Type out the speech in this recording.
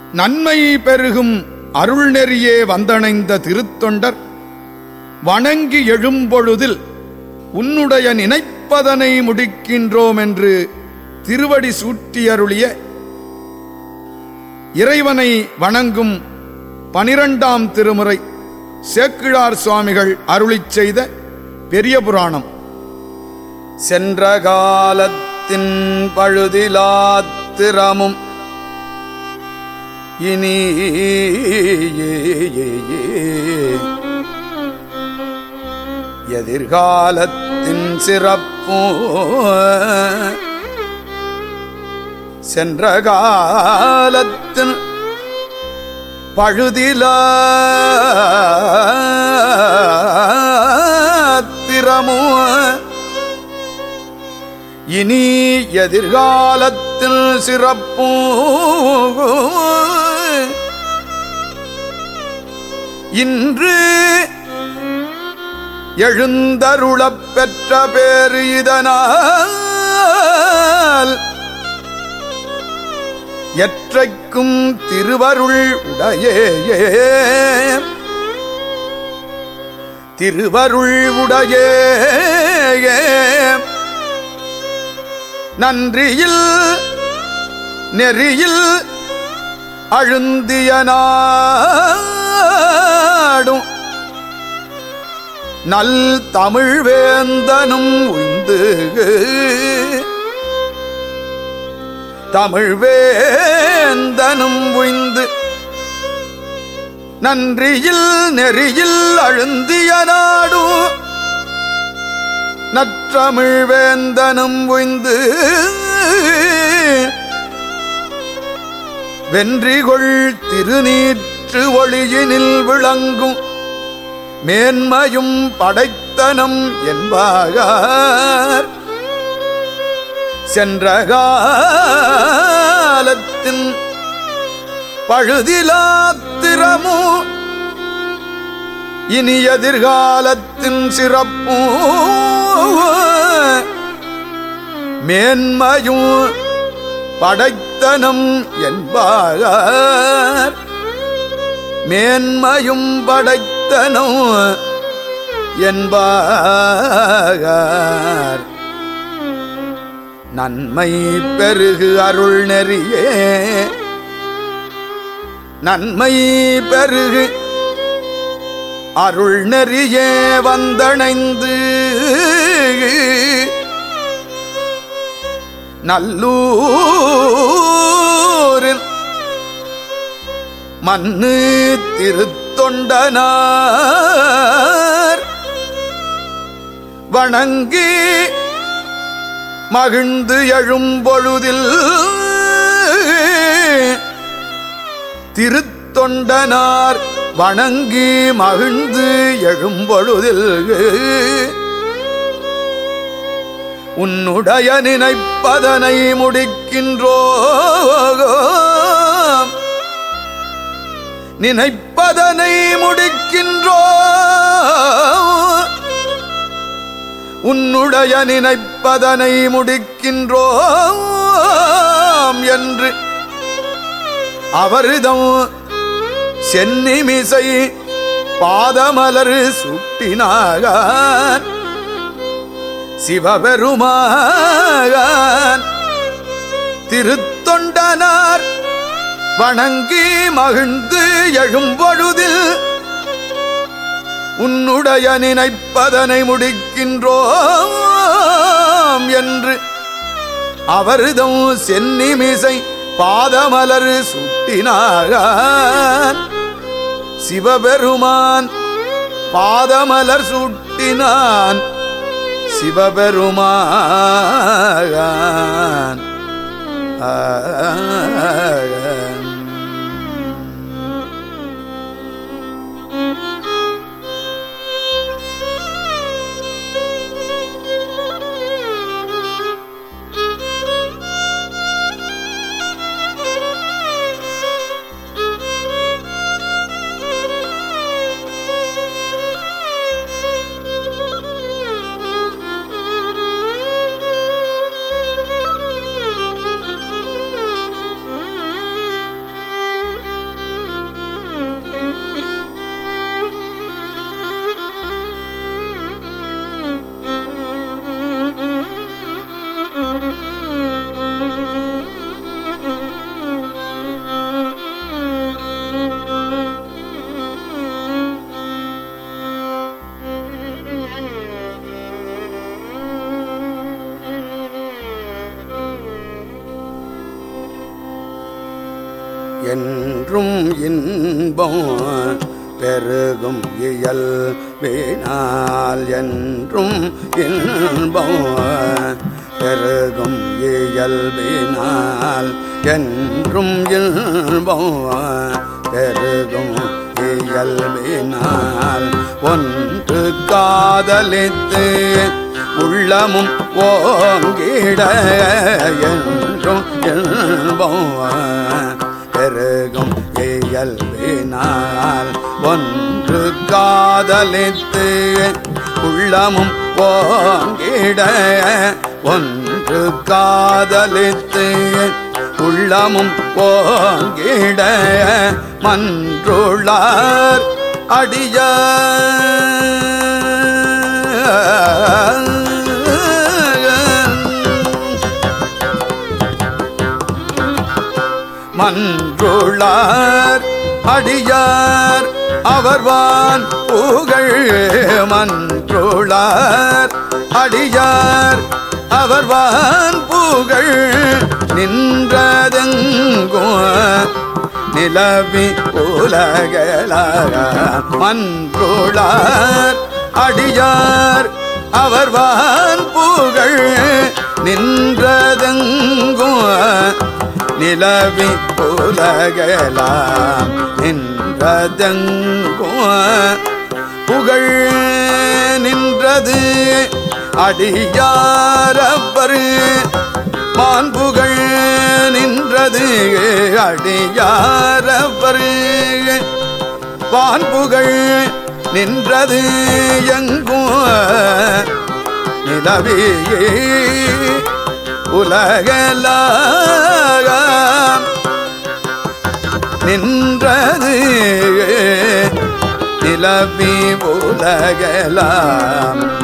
நன்மை பெருகும் அருள்நெறியே வந்தணைந்த திருத்தொண்டர் வணங்கி எழும்பொழுதில் உன்னுடைய நினைப்பதனை முடிக்கின்றோம் என்று திருவடி சூட்டியருளிய இறைவனை வணங்கும் பனிரெண்டாம் திருமுறை சேக்கிழார் சுவாமிகள் அருளிச் செய்த பெரிய புராணம் சென்ற காலத்தின் பழுதிலாத்திரமும் இனி எதிர்காலத்தின் சிறப்பும் சென்ற காலத்தின் பழுதிலாத்திரமும் இனி எதிர்காலத்தில் சிறப்பும் இன்று எழுந்தருளப் பெற்ற பேரு இதனால் எற்றைக்கும் திருவருள் உடையே திருவருள் உடையே நன்றியில் நெறியில் அழுந்திய நாடும் நல் தமிழ் வேந்தனும் உய்ந்து தமிழ் வேந்தனும் உய்ந்து நன்றியில் நெறியில் அழுந்திய நாடும் நற்றமிழ் வேந்தனும் உய்ந்து வென்றிகொள் திருநீற்று ஒளியினில் விளங்கும் மேன்மையும் படைத்தனம் என்பார் சென்ற காலத்தின் பழுதிலாத்திரமோ இனி எதிர்காலத்தின் சிறப்பும் மேன்மையும் படைத்தனம் என்பார் மேன்மையும் படைத்தனம் என்பார் நன்மை பெருகு அருள் நெறியே நன்மை பெருகு அருள் நெறியே வந்தணைந்து நல்லூரில் மண்ணு திருத்தொண்டனார் வணங்கி மகிழ்ந்து எழும்பொழுதில் திருத்தொண்டனார் வணங்கி மகிழ்ந்து எழும்பொழுதில் உன்னுடைய நினைப்பதனை முடிக்கின்றோ நினைப்பதனை முடிக்கின்றோ உன்னுடைய நினைப்பதனை முடிக்கின்றோம் என்று அவரிதம் சென்னிமிசை பாதமலர் சுட்டினாகான் சிவபெருமான் திருத்தொண்டனார் வணங்கி மகிழ்ந்து எழும்பொழுதில் உன்னுடைய நினைப்பதனை முடிக்கின்றோம் என்று அவர்தம் சென்னிமிசை பாதமலர் சுட்டினான் சிவபெருமான் பாதமலர் சுட்டினான் சிவபெருமான் என்றும் இன்பம் பெருகும் இயல்பினால் என்றும் இன்பம் பெருகும் இயல்பினால் என்றும் இன்பம் பெருகும் இயல்பினால் ஒன்று காதலித்து உள்ளமும் ஓங்கிட என்றும் இன்பம் பெருகும் இயல்பினால் ஒன்று காதலித்து உள்ளமும் ஓங்கிட ஒன்று காதலித்து உள்ளமும் ஓங்கிட மன்றுளார் அடிய மன்றுளார் அடியார் அவர்வான் புகழ் மன்றுளார் அடியார் அவர்வான் புகழ் நின்றதெங்கும் நிலவி உலகலாக மன்றுளார் அடியார் அவர்வான் புகழ் நின்றதெங்கும் நிலவி உலகலாம் நின்றதெங்கும் புகழ் நின்றது அடியாரப்பர் மாண்புகள் நின்றது அடியாரப்பர் வான்புகள் நின்றது எங்கும் நிலவியே உலகலாம் நின்றது நிலவி உலகலாம்